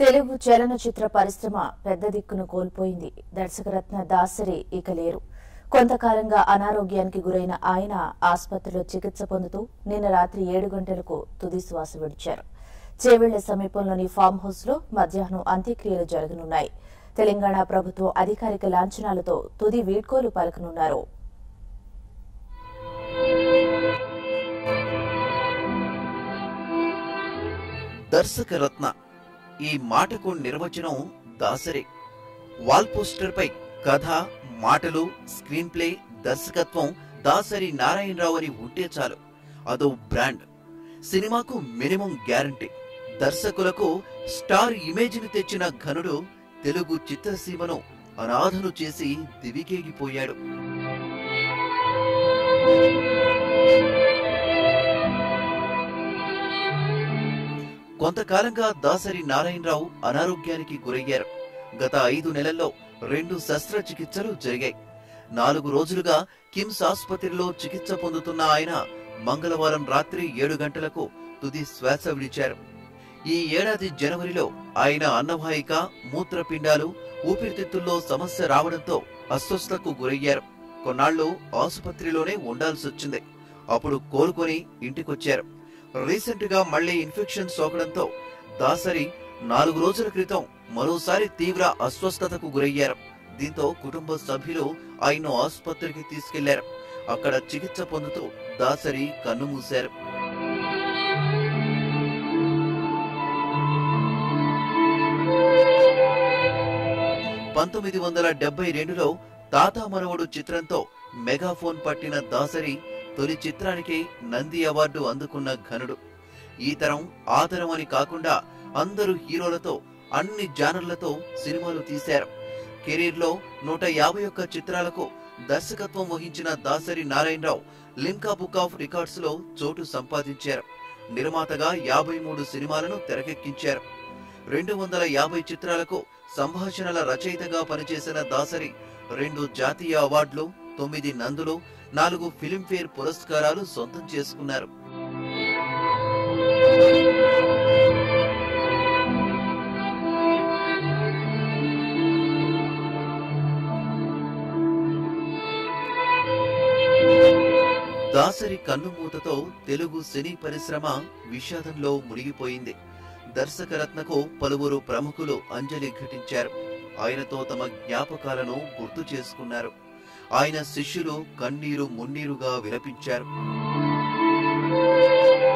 తెలుగు చలనచిత్ర పరిశ్రమ పెద్ద దిక్కును కోల్పోయింది దర్శకరత్న దాసరి ఇక లేరు కొంతకాలంగా అనారోగ్యానికి గురైన ఆయన ఆసుపత్రిలో చికిత్స పొందుతూ నిన్న రాత్రి ఏడు గంటలకు తుది శ్వాస విడిచారు చేవెళ్ల సమీపంలోని ఫామ్ హౌస్ లో మధ్యాహ్నం అంత్యక్రియలు జరగనున్నాయి తెలంగాణ ప్రభుత్వం అధికారిక లాంఛనాలతో తుది వీడ్కోలు పలకనున్నారు దర్శకరత్న ఈ మాటకు నిర్వచనం దాసరే వాల్ పోస్టర్ పై కథ మాటలు స్క్రీన్ ప్లే దర్శకత్వం దాసరి నారాయణరావు అని ఉంటే చాలు అదో బ్రాండ్ సినిమాకు మినిమం గ్యారంటీ దర్శకులకు స్టార్ ఇమేజ్ ని తెచ్చిన ఘనుడు తెలుగు చిత్రసీమను అనాథను చేసి దివికేగిపోయాడు కొంతకాలంగా దాసరి నారాయణరావు అనారోగ్యానికి గురయ్యారు గత ఐదు నెలల్లో రెండు శస్త్రచికిత్సలు జరిగాయి నాలుగు రోజులుగా కిమ్స్ ఆసుపత్రిలో చికిత్స పొందుతున్న ఆయన మంగళవారం రాత్రి ఏడు గంటలకు తుది శ్వాస విడిచారు ఈ ఏడాది జనవరిలో ఆయన అన్నవాహిక మూత్రపిండాలు ఊపిరితిత్తుల్లో సమస్య రావడంతో అస్వస్థకు గురయ్యారు కొన్నాళ్లు ఆసుపత్రిలోనే ఉండాల్సొచ్చింది అప్పుడు కోలుకొని ఇంటికొచ్చారు రీసెంట్ గా మళ్లీ ఇన్ఫెక్షన్ సోకడంతో దాసరి నాలుగు రోజుల క్రితం మరోసారి తీవ్ర అస్వస్థతకు గురయ్యారు దీంతో కుటుంబ సభ్యులు ఆయన్ను ఆసుపత్రికి తీసుకెళ్లారు అక్కడ చికిత్స పొందుతూ దాసరి కన్నుమూశారు పంతొమ్మిది వందల డెబ్బై రెండులో తాత మనవడు చిత్రంతో మెగాఫోన్ పట్టిన దాసరి తొలి చిత్రానికి నంది అవార్డు అందుకున్న ఘనుడు ఈ తరం ఆ తరం అని కాకుండా అందరు హీరోలతో అన్ని జానర్లతో సినిమాలు తీశారు కెరీర్ లో నూట యాభై ఒక్క చిత్రాలకు దర్శకత్వం వహించిన Dasari Narayana Rao Limca book of records లో చోటు సంపాదించారు నిర్మాతగా యాభై మూడు సినిమాలను తెరకెక్కించారు రెండు వందల యాభై చిత్రాలకు సంభాషణల రచయితగా పనిచేసిన దాసరి రెండు జాతీయ అవార్డులు తొమ్మిది నందులు నాలుగు ఫిలింఫేర్ పురస్కారాలు సొంతం చేసుకున్నారు దాసరి కన్నుమూతతో తెలుగు సినీ పరిశ్రమ విషాదంలో మునిగిపోయింది దర్శకరత్నకు పలువురు ప్రముఖులు అంజలి ఘటించారు ఆయనతో తమ జ్ఞాపకాలను గుర్తు చేసుకున్నారు ఆయన శిష్యులు కన్నీరు మున్నీరుగా విలపించారు